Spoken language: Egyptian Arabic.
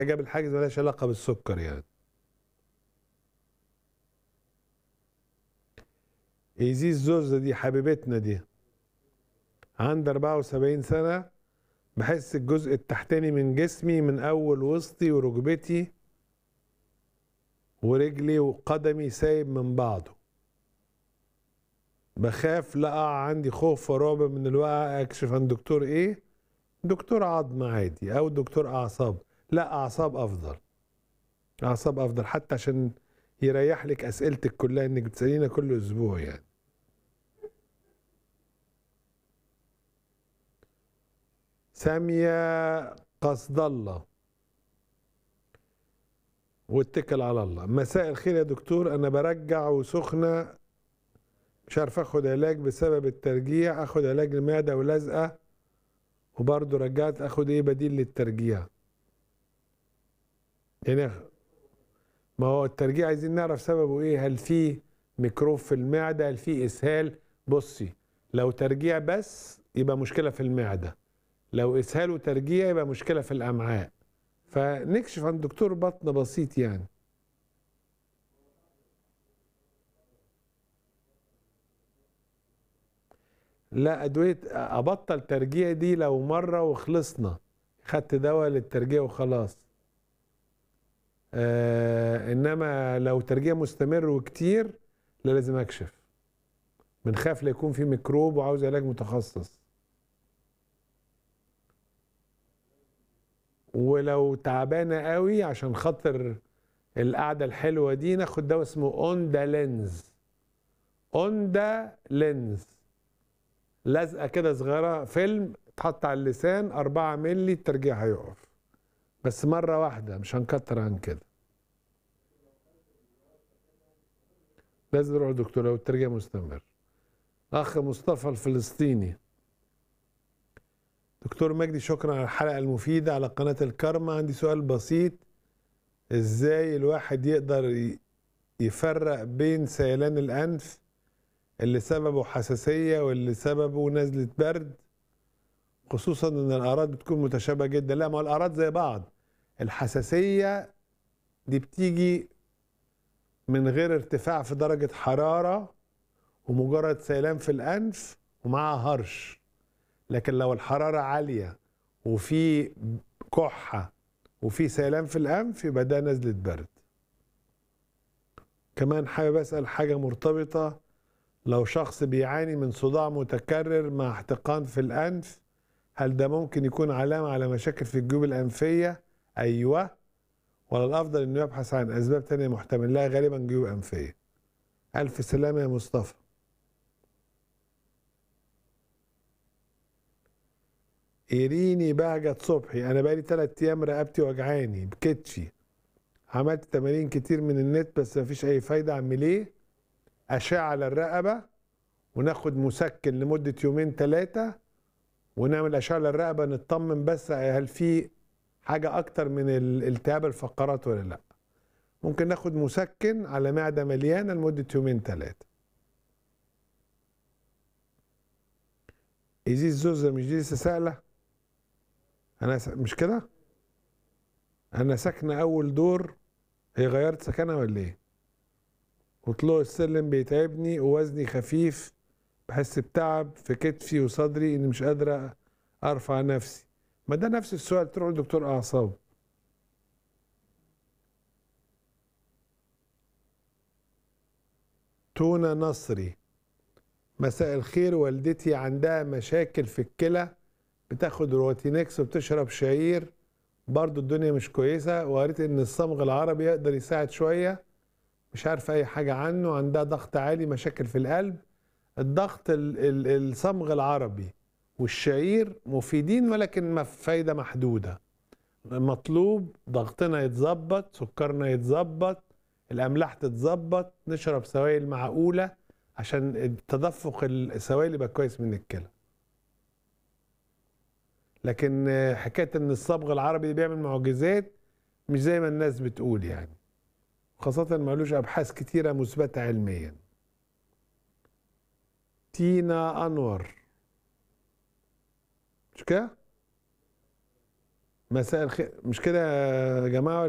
جاب الحاجز ملهاش علاقة بالسكر يعني إيزيز زوزة دي حبيبتنا دي عندي 74 سنة بحس الجزء التحتاني من جسمي من أول وسطي وركبتي ورجلي وقدمي سايب من بعضه بخاف لا أقع عندي خوف ورعب من الوقع أكشف عن دكتور إيه دكتور عظم عادي أو دكتور أعصاب لا أعصاب أفضل أعصاب أفضل حتى عشان يريح لك أسئلتك كلها إنك بتسألينا كل أسبوع يعني سامية قصد الله واتكل على الله مساء الخير يا دكتور انا برجع وسخنه مش عارف اخد علاج بسبب الترجيع اخد علاج المعده ولزقه وبرضه رجعت اخد ايه بديل للترجيع يعني ما هو الترجيع عايزين نعرف سببه ايه هل في ميكروب في المعده هل في اسهال بصي لو ترجيع بس يبقى مشكله في المعده لو اسهال وترجيع يبقى مشكله في الامعاء فنكشف عن دكتور بطن بسيط يعني لا ادويه ابطل ترجيع دي لو مره وخلصنا خدت دواء للترجيع وخلاص آه انما لو ترجيع مستمر وكتير لا لازم اكشف بنخاف لا يكون في ميكروب وعاوز علاج متخصص ولو تعبانه قوي عشان خاطر القعده الحلوه دي ناخد دواء اسمه اوندا لينز اوندا لينز لزقه كده صغيره فيلم تحط على اللسان 4 مللي الترجيع هيقف بس مره واحده مش هنكتر عن كده لازم نروح للدكتور لو الترجيع مستمر اخ مصطفى الفلسطيني دكتور مجدي شكرا على الحلقة المفيدة على قناة الكرمة عندي سؤال بسيط ازاي الواحد يقدر يفرق بين سيلان الأنف اللي سببه حساسية واللي سببه نزلة برد خصوصا ان الأعراض بتكون متشابهة جدا لا ما هو الأعراض زي بعض الحساسية دي بتيجي من غير ارتفاع في درجة حرارة ومجرد سيلان في الأنف ومعها هرش لكن لو الحرارة عالية وفي كحة وفي سيلان في الأنف يبقى ده نزلة برد كمان حابب أسأل حاجة مرتبطة لو شخص بيعاني من صداع متكرر مع احتقان في الأنف هل ده ممكن يكون علامة على مشاكل في الجيوب الأنفية؟ أيوة ولا الأفضل إنه يبحث عن أسباب تانية محتمل لها غالبا جيوب أنفية ألف سلامة يا مصطفى إيريني بهجت صبحي أنا بقالي تلات أيام رقبتي وجعاني بكتفي عملت تمارين كتير من النت بس مفيش أي فايدة أعمل إيه؟ أشعة على الرقبة وناخد مسكن لمدة يومين تلاتة ونعمل أشعة على الرقبة نطمن بس هل في حاجة أكتر من التهاب الفقرات ولا لأ ممكن ناخد مسكن على معدة مليانة لمدة يومين تلاتة إيزيز زوزة مش دي لسه سهلة انا س... مش كده انا ساكنه اول دور هي غيرت سكنها ولا ايه وطلوع السلم بيتعبني ووزني خفيف بحس بتعب في كتفي وصدري اني مش قادره ارفع نفسي ما ده نفس السؤال تروح لدكتور اعصاب تونة نصري مساء الخير والدتي عندها مشاكل في الكلى بتاخد روتينكس وبتشرب شعير برضو الدنيا مش كويسة وقريت ان الصمغ العربي يقدر يساعد شوية مش عارف اي حاجة عنه عندها ضغط عالي مشاكل في القلب الضغط ال ال الصمغ العربي والشعير مفيدين ولكن فايدة محدودة مطلوب ضغطنا يتظبط سكرنا يتظبط الاملاح تتظبط نشرب سوائل معقولة عشان تدفق السوائل يبقى كويس من الكلى لكن حكايه ان الصبغ العربي بيعمل معجزات مش زي ما الناس بتقول يعني خاصة مالوش أبحاث كتيرة مثبتة علميا تينا أنور مش كده؟ مساء الخير مش كده يا جماعه